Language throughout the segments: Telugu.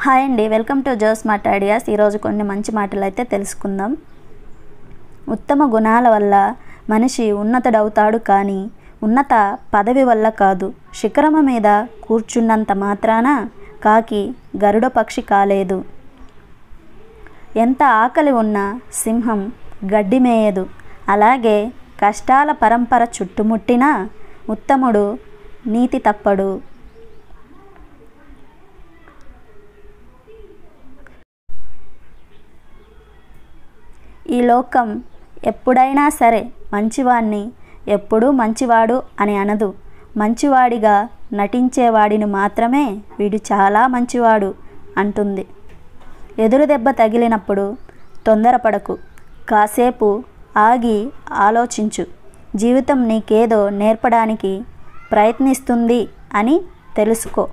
హాయ్ అండి వెల్కమ్ టు జోస్ మాట ఐడియాస్ ఈరోజు కొన్ని మంచి మాటలు అయితే తెలుసుకుందాం ఉత్తమ గుణాల వల్ల మనిషి ఉన్నతుడవుతాడు కానీ ఉన్నత పదవి వల్ల కాదు శిఖరము మీద కూర్చున్నంత మాత్రాన కాకి గరుడ పక్షి కాలేదు ఎంత ఆకలి ఉన్నా సింహం గడ్డి మేయదు అలాగే కష్టాల పరంపర చుట్టుముట్టినా ఉత్తముడు నీతి తప్పడు ఈ లోకం ఎప్పుడైనా సరే మంచివాణ్ణి ఎప్పుడూ మంచివాడు అని అనదు మంచివాడిగా నటించేవాడిని మాత్రమే వీడు చాలా మంచివాడు అంటుంది ఎదురు దెబ్బ తగిలినప్పుడు తొందరపడకు కాసేపు ఆగి ఆలోచించు జీవితం నీకేదో నేర్పడానికి ప్రయత్నిస్తుంది అని తెలుసుకో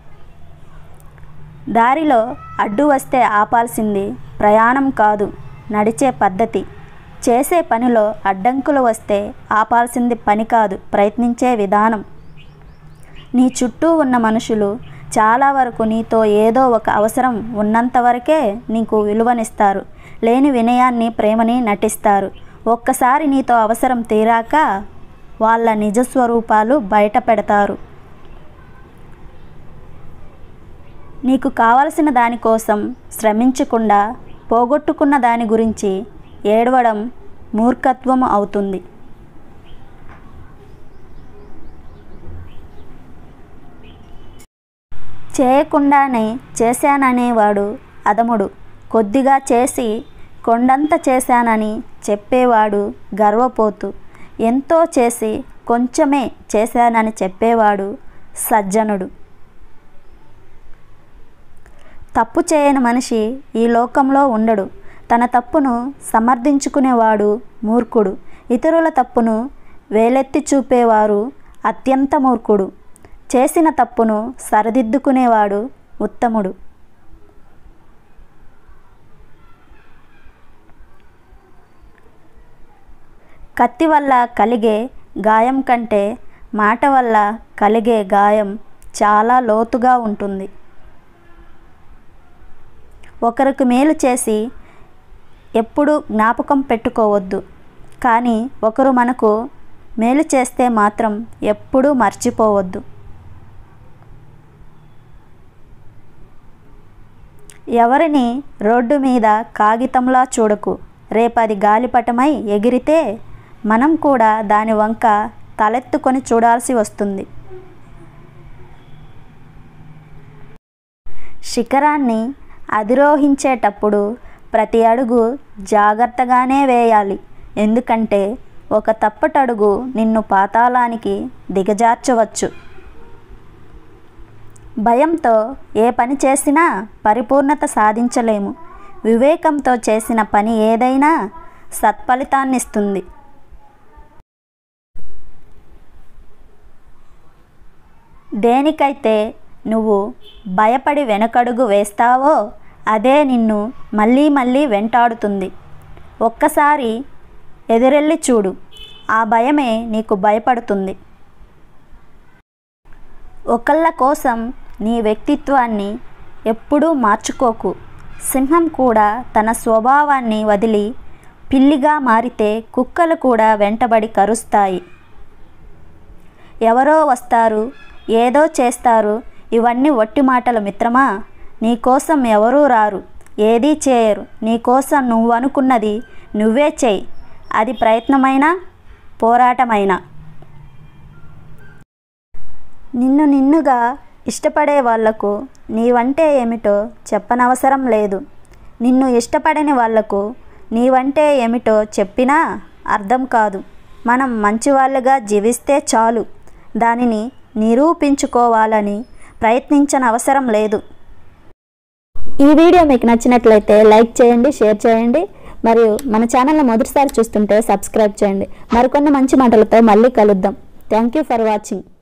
దారిలో అడ్డు వస్తే ఆపాల్సింది ప్రయాణం కాదు నడిచే పద్ధతి చేసే పనిలో అడ్డంకులు వస్తే ఆపాల్సింది పని కాదు ప్రయత్నించే విధానం నీ చుట్టూ ఉన్న మనుషులు చాలా వరకు నీతో ఏదో ఒక అవసరం ఉన్నంత వరకే నీకు విలువనిస్తారు లేని వినయాన్ని ప్రేమని నటిస్తారు ఒక్కసారి నీతో అవసరం తీరాక వాళ్ళ నిజస్వరూపాలు బయట పెడతారు నీకు కావలసిన దానికోసం శ్రమించకుండా పోగొట్టుకున్న దాని గురించి ఏడవడం మూర్ఖత్వం అవుతుంది చేయకుండానే చేశాననేవాడు అదముడు కొద్దిగా చేసి కొండంత చేశానని చెప్పేవాడు గర్వపోతు ఎంతో చేసి కొంచెమే చేశానని చెప్పేవాడు సజ్జనుడు తప్పు చేయని మనిషి ఈ లోకంలో ఉండడు తన తప్పును సమర్థించుకునేవాడు మూర్ఖుడు ఇతరుల తప్పును వేలెత్తి చూపేవారు అత్యంత మూర్ఖుడు చేసిన తప్పును సరిదిద్దుకునేవాడు ఉత్తముడు కత్తి వల్ల కలిగే గాయం కంటే మాట వల్ల కలిగే గాయం చాలా లోతుగా ఉంటుంది ఒకరికి మేలు చేసి ఎప్పుడు జ్ఞాపకం పెట్టుకోవద్దు కానీ ఒకరు మనకు మేలు చేస్తే మాత్రం ఎప్పుడూ మర్చిపోవద్దు ఎవరిని రోడ్డు మీద కాగితంలా చూడకు రేపది గాలిపటమై ఎగిరితే మనం కూడా దాని వంక తలెత్తుకొని చూడాల్సి వస్తుంది శిఖరాన్ని అధిరోహించేటప్పుడు ప్రతి అడుగు జాగ్రత్తగానే వేయాలి ఎందుకంటే ఒక తప్పటడుగు నిన్ను పాతాళానికి దిగజార్చవచ్చు భయంతో ఏ పని చేసినా పరిపూర్ణత సాధించలేము వివేకంతో చేసిన పని ఏదైనా సత్ఫలితాన్నిస్తుంది దేనికైతే నువ్వు భయపడి వెనకడుగు వేస్తావో అదే నిన్ను మళ్ళీ మళ్ళీ వెంటాడుతుంది ఒక్కసారి ఎదురెళ్ళి చూడు ఆ భయమే నీకు భయపడుతుంది ఒకళ్ళ కోసం నీ వ్యక్తిత్వాన్ని ఎప్పుడూ మార్చుకోకు సింహం కూడా తన స్వభావాన్ని వదిలి పిల్లిగా మారితే కుక్కలు కూడా వెంటబడి కరుస్తాయి ఎవరో వస్తారు ఏదో చేస్తారు ఇవన్నీ ఒట్టి మాటలు మిత్రమా నీకోసం ఎవరూ రారు ఏదీ చేయరు నీకోసం నువ్వు అనుకున్నది నువ్వే చేయి అది ప్రయత్నమైనా పోరాటమైనా నిన్ను నిన్నుగా ఇష్టపడే వాళ్లకు నీవంటే ఏమిటో చెప్పనవసరం లేదు నిన్ను ఇష్టపడని వాళ్లకు నీవంటే ఏమిటో చెప్పినా అర్థం కాదు మనం మంచివాళ్ళుగా జీవిస్తే చాలు దానిని నిరూపించుకోవాలని ప్రయత్నించనవసరం లేదు ఈ వీడియో మీకు నచ్చినట్లయితే లైక్ చేయండి షేర్ చేయండి మరియు మన ఛానల్ని మొదటిసారి చూస్తుంటే సబ్స్క్రైబ్ చేయండి మరికొన్ని మంచి మాటలతో మళ్ళీ కలుద్దాం థ్యాంక్ యూ ఫర్ వాచింగ్